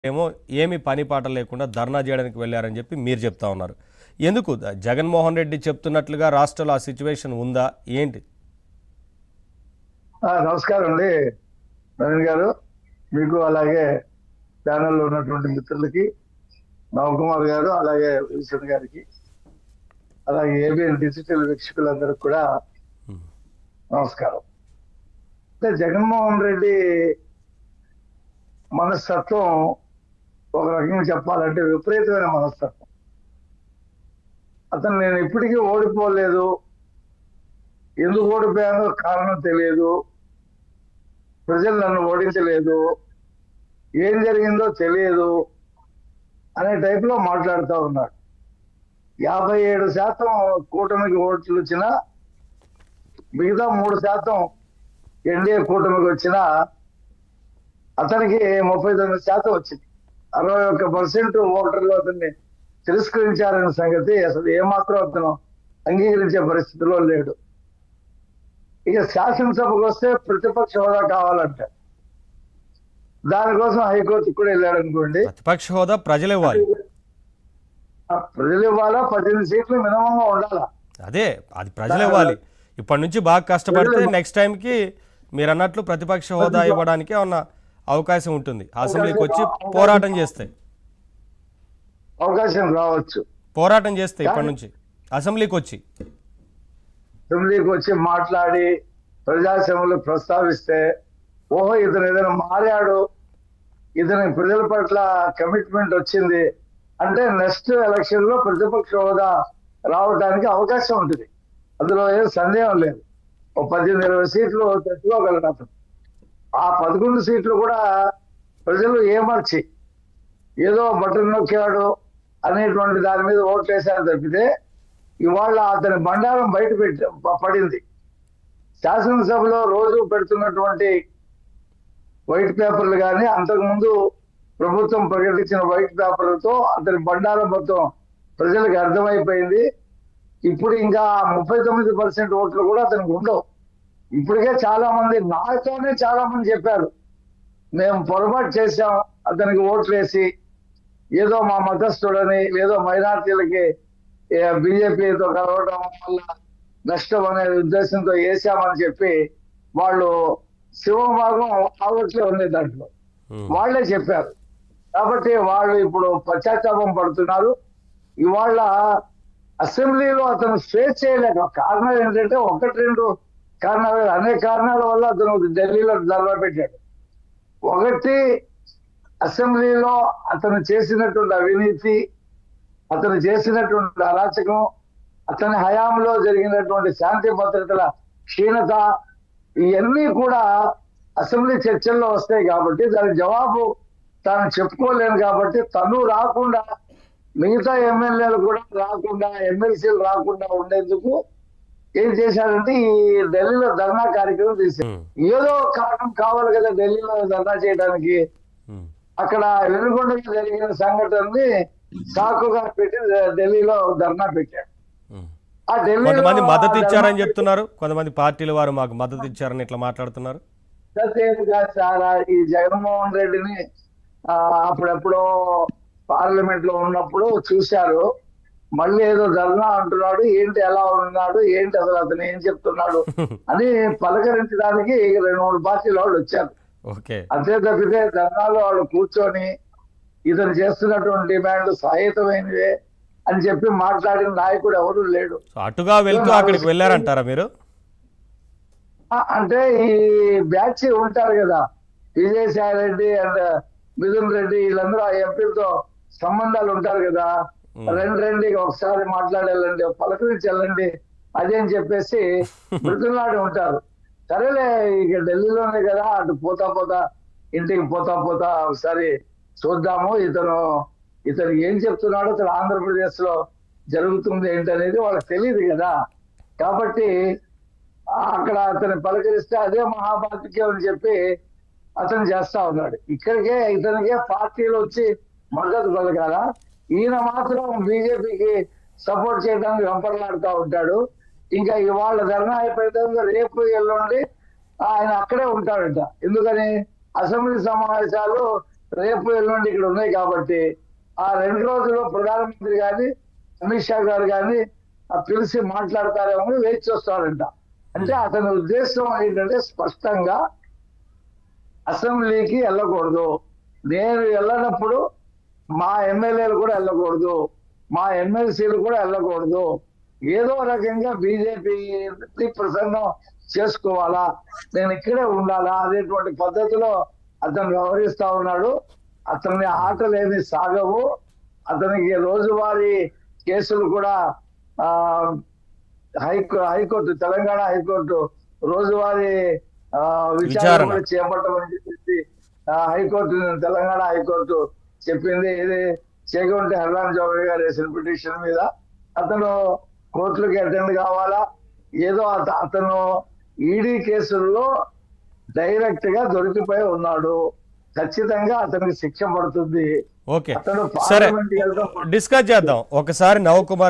ఏమో ఏమి పని పాట లేకుండా ధర్నా చేయడానికి వెళ్ళారని చెప్పి మీరు చెప్తా ఉన్నారు ఎందుకు ద- జగన్మోహన్ రెడ్డి చెప్తున్నట్లుగా రాష్ట్రంలో ఆ సిచ్యువేషన్ ఉందా ఏంటి ఆ, నమస్కారం అండి నవీన్ గారు మీకు అలాగే ఛానల్లో ఉన్నటువంటి మిత్రులకి నవకుమార్ గారు అలాగే విల్సన్ గారికి అలాగే ఏబిఎన్ డిజిటల్ వీక్షకులందరికి కూడా ఉమ్. నమస్కారం అంటే జగన్మోహన్ రెడ్డి మనస్తత్వం ఒక రకంగా చెప్పాలంటే విపరీతమైన మనస్తత్వం అతను నేను ఇప్పటికీ ఓడిపోలేదు ఎందుకు ఓడిపోయానో కారణం తెలియదు ప్రజలు నన్ను ఓడించలేదు ఏం జరిగిందో తెలియదు అనే టైప్ లో మాట్లాడుతూ ఉన్నాడు యాభై ఏడు శాతం కూటమికి ఓట్లు వచ్చినా మిగతా మూడు శాతం ఎన్డీఏ కూటమికి వచ్చినా అతనికి ముప్పై తొమ్మిది శాతం వచ్చింది అరవై ఒక్క పర్సెంట్ ఓటర్లు అతన్ని తిరస్కరించారనే సంగతి అసలు ఏమాత్రం అతను అంగీకరించే పరిస్థితిలో లేడు ఇక శాసనసభకు వస్తే ప్రతిపక్ష హోదా కావాలంట దానికోసం హైకోర్టుకు కూడా వెళ్ళాడు అనుకోండి ప్రతిపక్ష హోదా ప్రజలు ఇవ్వాలి ఆ ప్రజలు ఇవ్వాలా పద్దెనిమిది సీట్లు మినిమంగా ఉండాలా అదే అది ప్రజలు ఇవ్వాలి ఇప్పటి నుంచి బాగా కష్టపడితే నెక్స్ట్ టైంకి మీరు అన్నట్లు ప్రతిపక్ష హోదా ఇవ్వడానికి ఉన్న అవకాశం ఉంటుంది అసెంబ్లీకి వచ్చి పోరాటం చేస్తే అవకాశం రావచ్చు పోరాటం చేస్తే ఇప్పటి నుంచి అసెంబ్లీకి వచ్చి అసెంబ్లీకి వచ్చి మాట్లాడి ప్రజాసేవలు ప్రస్తావిస్తే ఓహో ఇతను ఏదైనా మారాడు ఇతని ప్రజల పట్ల కమిట్మెంట్ వచ్చింది అంటే నెక్స్ట్ ఎలక్షన్ లో ప్రతిపక్ష హోదా రావడానికి అవకాశం ఉంటుంది అందులో ఏం సందేహం లేదు ఒక పద్దెనిమిది ఇరవై సీట్లు తెచ్చుకోగలడు అతను ఆ పదకొండు సీట్లు కూడా ప్రజలు ఏమర్చి ఏదో బటన్ నొక్కాడు అనేటువంటి దాని మీద ఓట్లేసారు తప్పితే ఇవాళ అతని బండారం బయట పెట్టి ప- పడింది శాసనసభలో రోజు పెడుతున్నటువంటి వైట్ పేపర్లు కానీ అంతకుముందు ప్రభుత్వం ప్రకటించిన వైట్ పేపర్లతో అతని బండారం మొత్తం ప్రజలకు అర్థమైపోయింది ఇప్పుడు ఇంకా ముప్పై తొమ్మిది పర్సెంట్ ఓట్లు కూడా అతనికి ఉండవు ఇప్పటికే చాలా మంది నాతోనే చాలా మంది చెప్పారు మేము పొరపాటు చేశాం అతనికి ఓట్లు వేసి ఏదో మా మతస్థుడని ఏదో మైనార్టీలకి బీజేపీతో కలవడం వల్ల నష్టం అనే ఉద్దేశంతో వేసామని చెప్పి వాళ్ళు శివభాగం ఆవట్లే ఉంది దాంట్లో ఉమ్. వాళ్ళే చెప్పారు కాబట్టి వాళ్ళు ఇప్పుడు పశ్చాత్తాపం పడుతున్నారు ఇవాళ అసెంబ్లీలో అతను ఫేస్ చేయలేక కారణం ఏంటంటే ఒకటి రెండు కారణాలు కాదు, అనేక కారణాల వల్ల అతను ఢిల్లీలో ధర్నా పెట్టాడు ఒకటి అసెంబ్లీలో అతను చేసినటువంటి అవినీతి అతను చేసినటువంటి అరాచకం అతని హయాంలో జరిగినటువంటి శాంతి భద్రతల క్షీణత ఇవన్నీ కూడా అసెంబ్లీ చర్చల్లో వస్తాయి కాబట్టి దానికి జవాబు తాను చెప్పుకోలేను కాబట్టి తను రాకుండా మిగతా ఎమ్మెల్యేలు కూడా రాకుండా ఎమ్మెల్సీలు రాకుండా ఉండేందుకు ఏం చేశారంటే ఈ ఢిల్లీలో ధర్నా కార్యక్రమం తీశారు ఉమ్. ఏదో కారణం కావాలి కదా ఢిల్లీలో ధర్నా చేయడానికి ఉమ్. అక్కడ వెనుకొండలో జరిగిన సంఘటనని సాకుగా పెట్టి ఢిల్లీలో ధర్నా పెట్టాడు ఉమ్. ఆ ఢిల్లీలో కొంతమంది మద్దతు ఆ ఇచ్చారని ధర్నా చెప్తున్నారు కొంతమంది పార్టీల వారు మాకు మద్దతు ఇచ్చారని ఇట్లా మాట్లాడుతున్నారు ఎంతసేపుగా చాలా ఈ జగన్మోహన్ రెడ్డిని ఆ, అప్పుడెప్పుడో పార్లమెంట్ లో ఉన్నప్పుడు చూశారు మళ్ళీ ఏదో ధర్నా అంటున్నాడు ఏంటి ఎలా ఉన్నాడు ఏంటి అసలు అతను ఏం చెప్తున్నాడు అని పలకరించడానికి రెండు మూడు పార్టీల వాళ్ళు వచ్చారు ఓకే అంతే తప్పితే ధర్నాలో వాళ్ళు కూర్చొని ఇతను చేస్తున్నటువంటి డిమాండ్లు సహాయతమైనవే అని చెప్పి మాట్లాడిన నాయకుడు ఎవరు లేడు సో అటుగా వెళ్తూ అక్కడికి వెళ్ళారంటారా మీరు ఆ, అంటే ఈ బ్యాచ్ ఉంటారు కదా విజయసాయి రెడ్డి అండ్ మిథున్ రెడ్డి వీళ్ళందరూ ఆ ఎంపీలతో సంబంధాలు ఉంటారు కదా ఉమ్. రెండు రండి ఒకసారి మాట్లాడాలండి పలకరించి వెళ్ళండి అదే అని చెప్పేసి మృతులాడి ఉంటారు సరేలే ఇక ఢిల్లీలోనే కదా అటు పోతా పోతా ఇంటికి పోతా పోతా ఒకసారి చూద్దాము ఇతను ఇతను ఏం చెప్తున్నాడో అసలు ఆంధ్రప్రదేశ్ లో జరుగుతుంది ఏంటనేది వాళ్ళకి తెలియదు కదా కాబట్టి అక్కడ అతను పలకరిస్తే అదే మహాభారతికే అని చెప్పి అతను చేస్తా ఉన్నాడు ఇక్కడికే ఇతనికే పార్టీలు వచ్చి మద్దతు పలకాల ఈయన మాత్రం బీజేపీకి సపోర్ట్ చేయడానికి వెంపర్లాడుతూ ఉంటాడు ఇంకా ఇవాళ ధర్నా అయిపోయిన తర్వాత రేపు ఎల్లుండి ఆయన అక్కడే ఉంటాడట ఎందుకని అసెంబ్లీ సమావేశాలు రేపు ఎల్లుండి ఇక్కడ ఉన్నాయి కాబట్టి ఆ రెండు రోజుల్లో ప్రధానమంత్రి గాని అమిత్ షా గారు కానీ పిలిచి మాట్లాడతారేమో అని వేచి చూస్తారంట అంటే అతని ఉద్దేశం ఏంటంటే స్పష్టంగా అసెంబ్లీకి వెళ్ళకూడదు నేను వెళ్ళనప్పుడు మా ఎమ్మెల్యేలు కూడా వెళ్ళకూడదు మా ఎమ్మెల్సీలు కూడా వెళ్ళకూడదు ఏదో రకంగా బీజేపీ ప్రసన్నం చేసుకోవాలా నేను ఇక్కడే ఉండాలా అనేటువంటి పద్ధతిలో అతను వ్యవహరిస్తా ఉన్నాడు అతని ఆటలు ఏమి సాగవు అతనికి రోజువారీ కేసులు కూడా ఆ హైకో హైకోర్టు తెలంగాణ హైకోర్టు రోజువారీ ఆ, విచారణ విచారణ. కూడా చేపట్టమని చెప్పేసి ఆ, హైకోర్టు తెలంగాణ హైకోర్టు చెప్పింది ఇది చేగుంటే హరిరామ్ చౌదరి గారు వేసిన పిటిషన్ మీద అతను కోర్టులకు అటెండ్ కావాలా ఏదో అత- అతను ఈడీ కేసుల్లో డైరెక్ట్ గా దొరికిపోయి ఉన్నాడు ఖచ్చితంగా అతనికి శిక్ష పడుతుంది ఓకే అతను సరే పార్లమెంట్కి వెళ్తాం డిస్కస్ చేద్దాం ఒకసారి నవకుమార్